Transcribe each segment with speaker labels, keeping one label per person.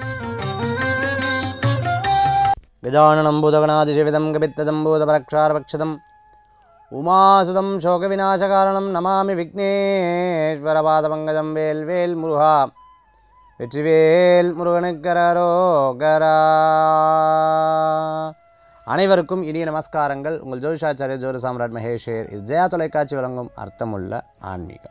Speaker 1: गजाननं बुधगणादिशिविदं कपित्तदं भूतपरक्षारभक्षदम् उमासुदं शोकविनाशकारणं नमामि विघ्नेश्वरपादपङ्कजं வேல் வேல் முருகா வெற்றிவேல் முருகனுக்கரோகரா அனைவருக்கும் இனிய நமஸ்காரங்கள் உங்கள் ஜோதிஷாச்சாரிய ஜோதி சாம்ராட் மகேஷேர் இது ஜெயா தொலைக்காட்சி வழங்கும் அர்த்தமுள்ள ஆன்மீகம்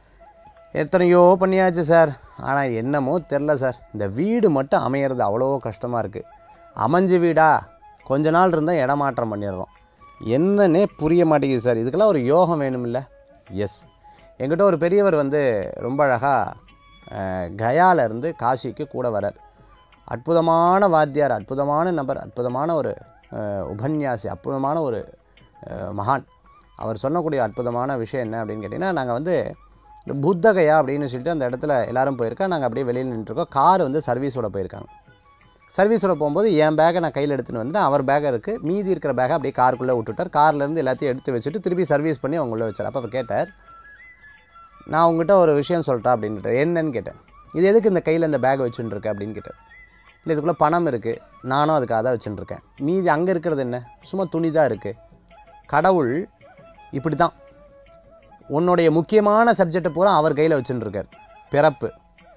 Speaker 1: எத்தனையோ பண்ணியாச்சு சார் ஆனால் என்னமோ தெரில சார் இந்த வீடு மட்டும் அமையிறது அவ்வளோ கஷ்டமாக இருக்குது அமைஞ்சு வீடா கொஞ்ச நாள் இருந்தால் இடமாற்றம் பண்ணிடுறோம் என்னன்னே புரிய மாட்டேங்குது சார் இதுக்கெல்லாம் ஒரு யோகம் வேணுமில்ல எஸ் என்கிட்ட ஒரு பெரியவர் வந்து ரொம்ப அழகாக கயாலேருந்து காசிக்கு கூட வரார் அற்புதமான வாத்தியார் அற்புதமான நபர் அற்புதமான ஒரு அஹ், உபன்யாசி அற்புதமான ஒரு அஹ், மகான் அவர் சொல்லக்கூடிய அற்புதமான விஷயம் என்ன அப்படின்னு கேட்டிங்கன்னா நாங்கள் வந்து இந்த புத்தகயா அப்படின்னு சொல்லிட்டு அந்த இடத்துல எல்லாரும் போயிருக்கா நாங்கள் அப்படியே வெளியில் நின்றுருக்கோம் கார் வந்து சர்வீஸோட போயிருக்காங்க சர்வீஸோட போகும்போது என் பேக்கை நான் கையில் எடுத்துன்னு வந்து அவர் பேக் இருக்குது மீதி இருக்கிற பேக்கை அப்படியே காருக்குள்ளே விட்டுட்டார் கார்லேருந்து எல்லாத்தையும் எடுத்து வச்சுட்டு திருப்பி சர்வீஸ் பண்ணி அவங்க உள்ள வச்சார் அப்போ அவர் கேட்டார் நான் உங்ககிட்ட ஒரு விஷயம் சொல்லிட்டேன் அப்படின்ட்டு என்னன்னு கேட்டேன் இது எதுக்கு இந்த கையில் இந்த பேக் வச்சுன்னு இருக்க அப்படின்னு கேட்டார் இல்லை இதுக்குள்ளே பணம் இருக்குது நானும் அதுக்காக தான் வச்சுன்னு இருக்கேன் மீதி அங்கே இருக்கிறது என்ன சும்மா துணி தான் இருக்குது கடவுள் இப்படி தான் உன்னுடைய முக்கியமான சப்ஜெக்டை பூரா அவர் கையில் வச்சுன்னு இருக்கார் பிறப்பு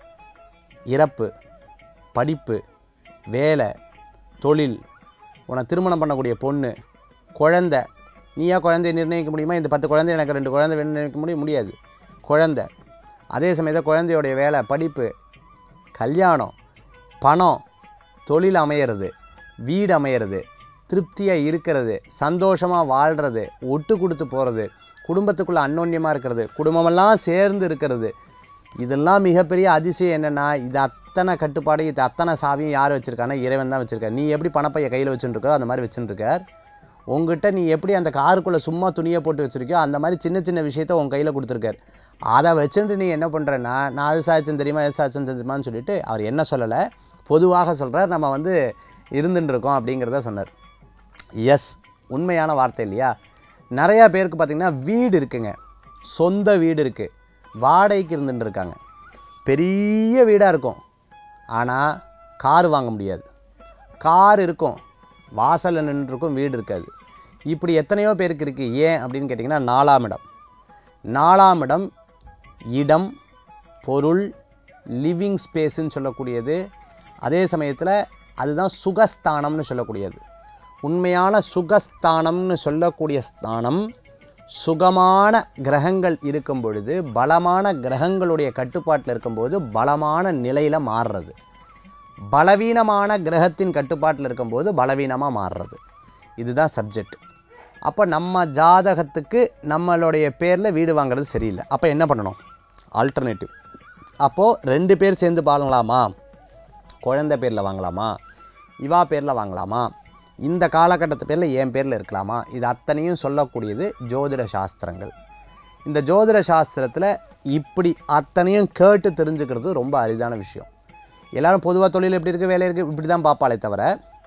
Speaker 1: இறப்பு படிப்பு வேலை தொழில் உன்னை திருமணம் பண்ணக்கூடிய பொண்ணு குழந்தை நீயா குழந்தைய நிர்ணயிக்க முடியுமா இந்த பத்து குழந்தை எனக்கு ரெண்டு குழந்தை வேணும்னு நினைக்க முடியும் முடியாது குழந்தை அதே சமயத்தில் குழந்தையோடைய வேலை படிப்பு கல்யாணம் பணம் தொழில் அமையிறது வீடு அமையிறது திருப்தியாக இருக்கிறது சந்தோஷமாக வாழ்கிறது ஒட்டு கொடுத்து போகிறது குடும்பத்துக்குள்ளே அன்னோன்யமாக இருக்கிறது குடும்பமெல்லாம் சேர்ந்து இருக்கிறது இதெல்லாம் மிகப்பெரிய அதிசயம் என்னென்னா இது அத்தனை கட்டுப்பாடு இது அத்தனை சாவியும் யார் வச்சுருக்கானா இறைவன் தான் வச்சுருக்கார் நீ எப்படி பணப்பைய கையில் வச்சுருக்கோ அந்த மாதிரி வச்சுருக்கார் உங்ககிட்ட நீ எப்படி அந்த காருக்குள்ளே சும்மா துணியை போட்டு வச்சுருக்கியோ அந்த மாதிரி சின்ன சின்ன விஷயத்த உன் கையில் கொடுத்துருக்கார் அதை வச்சுட்டு நீ என்ன பண்ணுறேன்னா நான் அது சாய்ச்சன் தெரியுமா எது சாய்ச்சன் தெரியுமான்னு சொல்லிட்டு அவர் என்ன சொல்லலை பொதுவாக சொல்கிறார் நம்ம வந்து இருந்துட்டு இருக்கோம் அப்படிங்கிறத சொன்னார் எஸ் உண்மையான வார்த்தை இல்லையா நிறையா பேருக்கு பார்த்திங்கன்னா வீடு இருக்குங்க சொந்த வீடு இருக்குது வாடகைக்கு இருந்துட்டு இருக்காங்க பெரிய வீடாக இருக்கும் ஆனால் கார் வாங்க முடியாது கார் இருக்கும் வாசலில் நின்றுருக்கும் வீடு இருக்காது இப்படி எத்தனையோ பேருக்கு இருக்குது ஏன் அப்படின்னு கேட்டிங்கன்னா நாலாம் இடம் நாலாம் இடம் இடம் பொருள் லிவிங் ஸ்பேஸுன்னு சொல்லக்கூடியது அதே சமயத்தில் அதுதான் சுகஸ்தானம்னு சொல்லக்கூடியது உண்மையான சுகஸ்தானம்னு சொல்லக்கூடிய ஸ்தானம் சுகமான கிரகங்கள் இருக்கும் பொழுது பலமான கிரகங்களுடைய கட்டுப்பாட்டில் இருக்கும்போது பலமான நிலையில் மாறுறது பலவீனமான கிரகத்தின் கட்டுப்பாட்டில் இருக்கும்போது பலவீனமாக மாறுறது இதுதான் சப்ஜெக்ட் அப்போ நம்ம ஜாதகத்துக்கு நம்மளுடைய பேரில் வீடு வாங்குறது சரியில்லை அப்போ என்ன பண்ணணும் ஆல்டர்னேட்டிவ் அப்போது ரெண்டு பேர் சேர்ந்து பாருங்களாமா குழந்தை பேரில் வாங்கலாமா இவா பேரில் வாங்கலாமா இந்த காலகட்டத்து பேரில் என் பேரில் இருக்கலாமா இது அத்தனையும் சொல்லக்கூடியது ஜோதிட சாஸ்திரங்கள் இந்த ஜோதிட சாஸ்திரத்தில் இப்படி அத்தனையும் கேட்டு தெரிஞ்சுக்கிறது ரொம்ப அரிதான விஷயம் எல்லாரும் பொதுவாக தொழில் எப்படி இருக்குது வேலை இருக்குது இப்படி தான் பார்ப்பாளே தவிர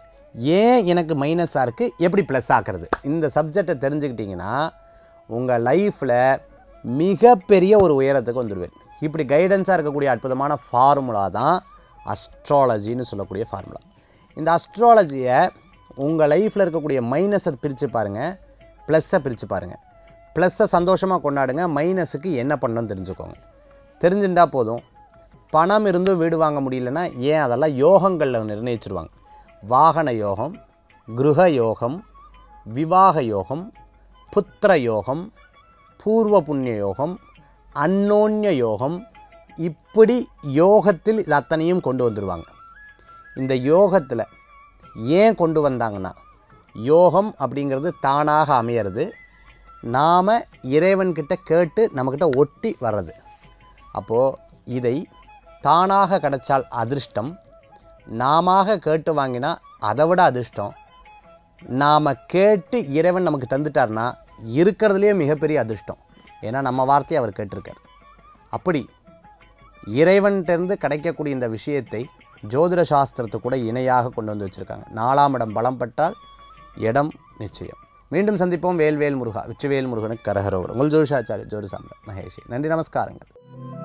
Speaker 1: ஏன் எனக்கு மைனஸாக இருக்குது எப்படி ப்ளஸ் ஆக்குறது இந்த சப்ஜெக்டை தெரிஞ்சுக்கிட்டிங்கன்னா உங்கள் லைஃப்பில் மிகப்பெரிய ஒரு உயரத்துக்கு வந்துடுவேன் இப்படி கைடன்ஸாக இருக்கக்கூடிய அற்புதமான ஃபார்முலா தான் அஸ்ட்ராலஜின்னு சொல்லக்கூடிய ஃபார்முலா இந்த அஸ்ட்ராலஜியை உங்கள் லைஃப்பில் இருக்கக்கூடிய மைனஸை பிரித்து பாருங்கள் ப்ளஸ்ஸை பிரித்து பாருங்கள் ப்ளஸ்ஸை சந்தோஷமாக கொண்டாடுங்க மைனஸுக்கு என்ன பண்ணணும்னு தெரிஞ்சுக்கோங்க தெரிஞ்சுட்டா போதும் பணம் இருந்தும் வீடு வாங்க முடியலன்னா ஏன் அதெல்லாம் யோகங்களில் நிர்ணயிச்சிருவாங்க வாகன யோகம் கிருஹ யோகம் விவாக யோகம் புத்திர யோகம் பூர்வ புண்ணிய யோகம் அன்னோன்ய யோகம் இப்படி யோகத்தில் இது அத்தனையும் கொண்டு வந்துடுவாங்க இந்த யோகத்தில் ஏன் கொண்டு வந்தாங்கன்னா யோகம் அப்படிங்கிறது தானாக அமையிறது நாம் இறைவன்கிட்ட கேட்டு நம்மக்கிட்ட ஒட்டி வர்றது அப்போது இதை தானாக கிடைச்சால் அதிர்ஷ்டம் நாம கேட்டு வாங்கினா அதை விட அதிர்ஷ்டம் நாம் கேட்டு இறைவன் நமக்கு தந்துட்டார்னா இருக்கிறதுலேயே மிகப்பெரிய அதிர்ஷ்டம் ஏன்னா நம்ம வார்த்தையை அவர் கேட்டிருக்கார் அப்படி இறைவன்கிட்டருந்து கிடைக்கக்கூடிய இந்த விஷயத்தை ஜோதிட சாஸ்திரத்தை கூட இணையாக கொண்டு வந்து வச்சுருக்காங்க நாலாம் இடம் பலம் பட்டால் இடம் நிச்சயம் மீண்டும் சந்திப்போம் வேல்வேல் முருகா வெற்றிவேல் முருகனுக்கு கரகரோவர் உங்கள் ஜோதிஷாச்சாரி ஜோதி சாம்ராட் மகேஷி நன்றி நமஸ்காரங்கள்